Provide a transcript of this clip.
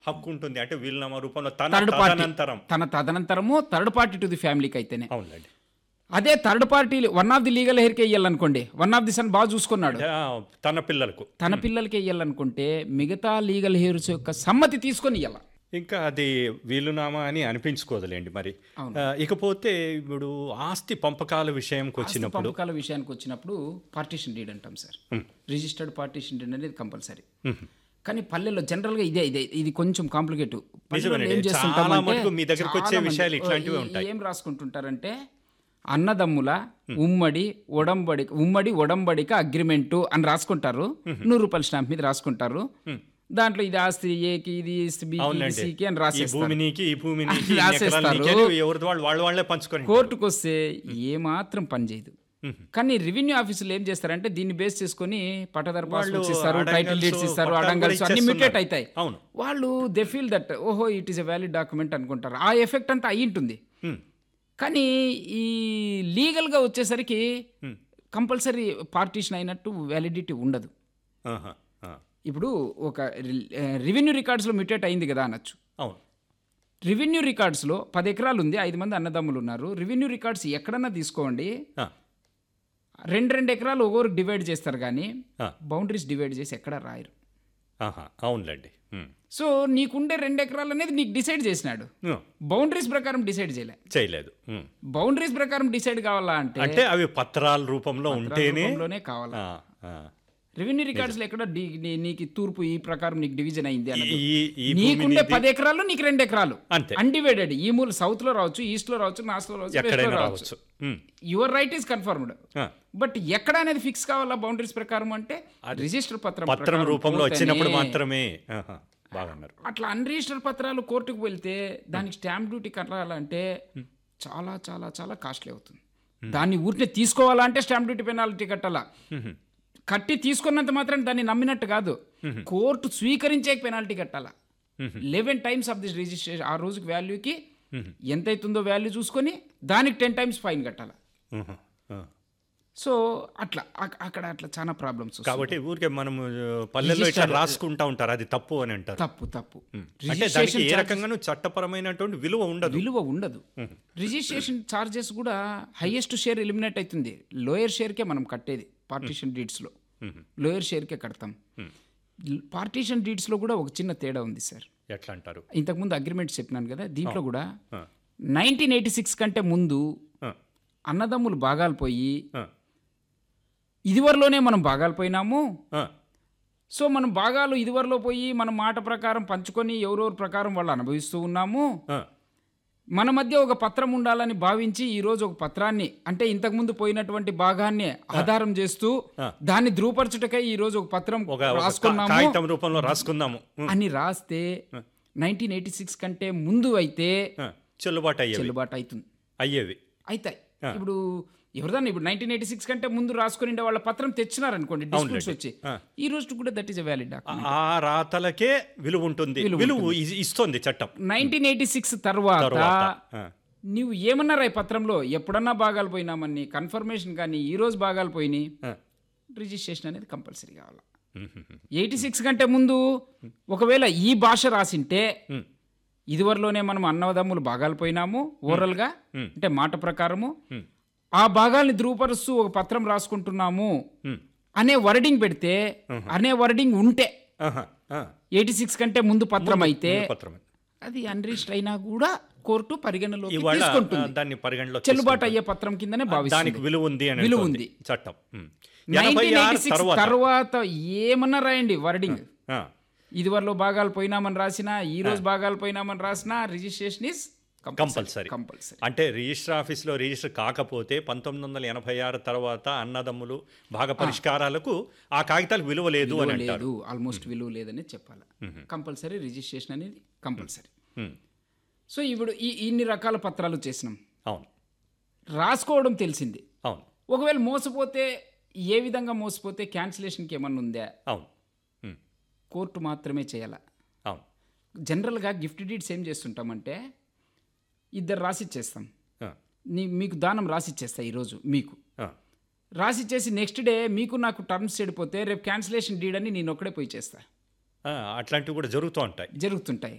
హక్కు ఉంటుంది అంటే వీలునామా రూపంలో తన థర్డ్ పార్టీ తదనంతరం తన తదనంతరము థర్డ్ పార్టీ టు ది ఫ్యామిలీకి అయితేనే అవునులేండి అదే third party one of the legal హెయిర్కి ఇయ్యాలనుకోండి వన్ ఆఫ్ ది సన్ బాగా చూసుకున్నాడు అంటే, ఆ, తన పిల్లలకు తన పిల్లలకి ఇయ్యాలనుకుంటే మిగతా లీగల్ హెయిర్స్ యొక్క సమ్మతి తీసుకొని ఇయ్యాల ఇంకా అది వీలునామా అని అనిపించుకోదులేండి మరి ఆ, ఇకపోతే ఇప్పుడు ఆస్తి పంపకాల విషయంకి వచ్చినప్పుడు పంపకాల విషయానికి వచ్చినప్పుడు పార్టీషన్ డీడ్ అంటాం సార్ రిజిస్టర్డ్ పార్టీషన్ డీడ్ అనేది కంపల్సరీ కానీ పల్లెల్లో జనరల్గా ఇదే ఇదే ఇది కొంచెం కాంప్లికేట్ నిజమేనండి. చాలా మటుకు మీ దగ్గరకు వచ్చే విషయాలు ఇట్లాంటివే ఉంటాయి. ఏం రాసుకుంటుంటారంటే అన్నదమ్ముల ఉమ్మడి ఒడంబడిక ఉమ్మడి ఒడంబడిక అగ్రిమెంటు అని రాసుకుంటారు నూరు రూపాయల స్టాంప్ మీద రాసుకుంటారు దాంట్లో ఇది ఆస్తి ఏకి ఇది బి అవునండి సికి అని ఈ రాసేస్తారు భూమి నీకి ఈ భూమి నీకి ఇన్ని రాసేస్తారు. ఎకరాలు నీకి అని ఎవరిది వాళ్ళు వాళ్ళు వాళ్ళే పంచుకొని కోర్టుకు వస్తే ఏమాత్రం పనిచేయదు కానీ రెవెన్యూ ఆఫీసులు ఏం చేస్తారంటే దీన్ని బేస్ చేసుకొని పట్టదారు పాస్బుక్స్ ఇస్తారు టైటిల్ అడంగల్స్, డీడ్స్ ఇస్తారు పట్టాలు అడంగల్స్ కూడా అన్ని మ్యూటేట్ ఇచ్చేస్తున్నారు. అవుతాయి అవును. వాళ్ళు దే ఫీల్ దట్ ఓహో it is a valid document అనుకుంటారు ఆ ఎఫెక్ట్ అంతా అయి ఉంటుంది హ్మ్. కానీ ఈ లీగల్గా వచ్చేసరికి కంపల్సరీ పార్టీషన్ అయినట్టు వ్యాలిడిటీ ఉండదు ఆహా, ఆ. ఇప్పుడు ఒక రెవెన్యూ రికార్డ్స్లో మ్యూటేట్ అయింది కదా అనొచ్చు అవును రెవెన్యూ రికార్డ్స్లో పది ఎకరాలు ఉంది ఐదు మంది అన్నదమ్ములు ఉన్నారు రెవెన్యూ రికార్డ్స్ ఎక్కడన్నా తీసుకోండి ఆ, రెండు రెండు ఎకరాలు ఒక్కొరు డివైడ్ చేస్తారు కానీ ఆ. బౌండరీస్ డివైడ్ చేసి ఎక్కడ రాయరు ఆహా, అవునులేండి హ్మ్. సో నీకుండే రెండు ఎకరాలు అనేది నీకు డిసైడ్ చేసినాడు హ్మ్. బౌండరీస్ ప్రకారం డిసైడ్ చేయలే చేయలేదు హ్మ్. బౌండరీస్ ప్రకారం డిసైడ్ కావాలా అంటే అంటే అవి పత్రాల రూపంలో ఉంటేనే రూపంలోనే కావాలా ఆ, ఆ. రెవెన్యూ రికార్డ్స్లో ఎక్కడ డి- నీ- నీకు తూర్పు ఈ ప్రకారం నీకు డివిజన్ అయింది అన్నది ఈ ఈ భూమి నీకుండే పది ఎకరాలు నీకు రెండు ఎకరాలు అంతే అన్డివైడెడ్ ఈ మూల సౌత్ లో రావచ్చు ఈస్ట్ లో రావచ్చు నార్త్ లో రావచ్చు వెస్ట్ లో ఎక్కడైనా రావచ్చు రావచ్చు hmm. Your right is confirmed ఆ. బట్ ఎక్కడ అనేది ఫిక్స్ కావాలా బౌండరీస్ ప్రకారం అంటే రిజిస్టర్ పత్రం పత్రం ప్రకారం రూపంలో వచ్చినప్పుడు పోతేనే- మాత్రమే ఆహా, బాగున్నారు అట్లా అన్రిజిస్టర్ పత్రాలు కోర్టుకు వెళ్తే దానికి స్టాంప్ డ్యూటీ కట్టాలంటే చాలా చాలా చాలా కాస్ట్లీ అవుతుంది దాన్ని ఊరినే తీసుకోవాలా అంటే స్టాంప్ డ్యూటీ పెనాల్టీ కట్టాలా కట్టి తీసుకున్నంత మాత్రం దాన్ని నమ్మినట్టు కాదు కోర్టు స్వీకరించే పెనాల్టీ కట్టాలా eleven times of this registration ఆ రోజుకి వాల్యూకి ఎంత అవుతుందో వాల్యూ చూసుకొని దానికి టెన్ టైమ్స్ ఫైన్ కట్టాలా ఆహా, ఆ. సో అట్లా అక్- అక్కడ అట్లా చాలా ప్రాబ్లమ్స్ కాబట్టి ఊరికే మనం పల్లెల్లో ఇట్లా రాసుకుంటా ఉంటారు అది తప్పు అని అంటారు తప్పు తప్పు అంటే దానికి రిజిస్ట్రేషన్ ఏ రకంగానూ చట్టపరమైనటువంటి విలువ ఉండదు విలువ ఉండదు రిజిస్ట్రేషన్ ఛార్జెస్ కూడా హైయెస్ట్ షేర్ ఎలిమినేట్ అవుతుంది లోయర్ షేర్కే మనం కట్టేది పార్టీషన్ డీడ్స్లో లోయర్ షేర్కే కడతాం పార్టీషన్ డీడ్స్లో కూడా ఒక చిన్న తేడా ఉంది సార్ ఎట్లా అంటారు ఇంతకుముందు అగ్రిమెంట్ చెప్పినాను కదా దీంట్లో కూడా ఆ. నైన్టీన్ ఎయిటీ సిక్స్ కంటే ముందు ఆ, అన్నదమ్ములు భాగాలు పోయి ఆ, ఇదివరలోనే మనం భాగాలు పోయినాము ఆ. సో మనం భాగాలు ఇదివరలో పోయి మన మాట ప్రకారం పంచుకొని ఎవరెవరి ప్రకారం వాళ్ళు అనుభవిస్తూ ఉన్నాము ఆ. మన మధ్య ఒక పత్రం ఉండాలని భావించి ఈ రోజు ఒక పత్రాన్ని అంటే ఇంతకుముందు పోయినటువంటి భాగాన్ని ఆధారం చేస్తూ దాన్ని ధృవపరచుటకై ఈ రోజు ఒక పత్రం ఒక ఒక కా- రాసుకున్నాము కాగితం రూపంలో రాసుకుందాము ఉం. అని రాస్తే నైన్టీన్ ఎయిటీ సిక్స్ కంటే ముందు అయితే ఆ, చెల్లుబాటు అయ్యేవి చెల్లుబాటు అవుతుంది అయ్యేవి అవుతాయి ఇప్పుడు ఎవరిదన్నా ఇప్పుడు నైన్టీన్ ఎయిటీ సిక్స్ కంటే ముందు రాసుకుని వాళ్ళ పత్రం తెచ్చినారనుకోండి డిస్ప్యూట్స్ వచ్చి ఈ రోజు కూడా that is a valid document ఆ రాతలకే విలువ ఉంటుంది విలువ ఇ- ఇస్తుంది చట్టం నైన్టీన్ ఎయిటీ సిక్స్ తర్వాత తర్వాత ఆ, నీవు ఏమన్నారా ఈ పత్రంలో ఎప్పుడన్నా భాగాలు పోయినామని కన్ఫర్మేషన్ కానీ ఈ రోజు భాగాలు పోయినాయి ఆ. రిజిస్ట్రేషన్ అనేది కంపల్సరీ కావాలి ఉం, ఉం, ఉం. ఎయిటీ సిక్స్ కంటే ముందు ఒకవేళ ఈ భాష రాసింటే ఉం. ఇదివరలోనే మనం అన్నదమ్ములు భాగాలు పోయినాము ఓరల్గా Hmm. అంటే మాట ప్రకారము Hmm. ఆ భాగాల్ని ధృవపరుస్తూ ఒక పత్రం రాసుకుంటున్నాము ఉం. అనే వర్డింగ్ పెడితే అనే వర్డింగ్ ఉంటే ఆహా, ఆ. ఎయిటీ సిక్స్ కంటే ముందు పత్రం అయితే పత్రమే అది అన్రిజిస్టర్ అయినా కూడా కోర్టు పరిగణలోకి ఇవాళ ఆ, తీసుకుంటుంది దాన్ని పరిగణలో చెల్లుబాటు అయ్యే పత్రం కిందనే భావిస్తుంది దానికి విలువ ఉంది అని విలువ అంటోంది ఉంది. చట్టం ఉం. ఎనభై నైన్టీన్ ఆరు ఎయిటీ సిక్స్ తర్వాత తర్వాత ఏమన్నా రాయండి వర్డింగ్ ఆ, ఇదివరలో భాగాలు పోయినామని రాసినా ఈ రోజు భాగాలు పోయినామని రాసినా రిజిస్ట్రేషన్ ఇస్ కంపల్సరీ కంపల్సరీ అంటే రిజిస్టర్ ఆఫీస్లో రిజిస్టర్ కాకపోతే పంతొమ్మిది వందల ఎనభై ఆరు తర్వాత అన్నదమ్ములు భాగ పరిష్కారాలకు ఆ కాగితాలకు విలువ లేదు అని అంటారు లేదు ఆల్మోస్ట్ విలువ లేదని చెప్పాలి కంపల్సరీ రిజిస్ట్రేషన్ అనేది కంపల్సరీ ఉం. సో ఇప్పుడు ఈ ఇన్ని రకాల పత్రాలు చేసినాం అవును రాసుకోవడం తెలిసింది అవును ఒకవేళ మోసపోతే ఏ విధంగా మోసపోతే క్యాన్సిలేషన్కి ఏమన్నా ఉందా అవును ఉం. కోర్టు మాత్రమే చేయాల అవును జనరల్గా గిఫ్ట్ డీడ్స్ ఏం చేస్తుంటామంటే ఇద్దరు రాసిచ్చేస్తాం ఆ, నీ మీకు దానం రాసిచ్చేస్తా ఈరోజు మీకు ఆ, రాసిచ్చేసి నెక్స్ట్ డే మీకు నాకు టర్మ్స్ చెడిపోతే రేపు క్యాన్సిలేషన్ డీడ్ అని నేను ఒక్కడే పోయి చేస్తా ఆ, అట్లాంటివి కూడా జరుగుతూ ఉంటాయి జరుగుతుంటాయి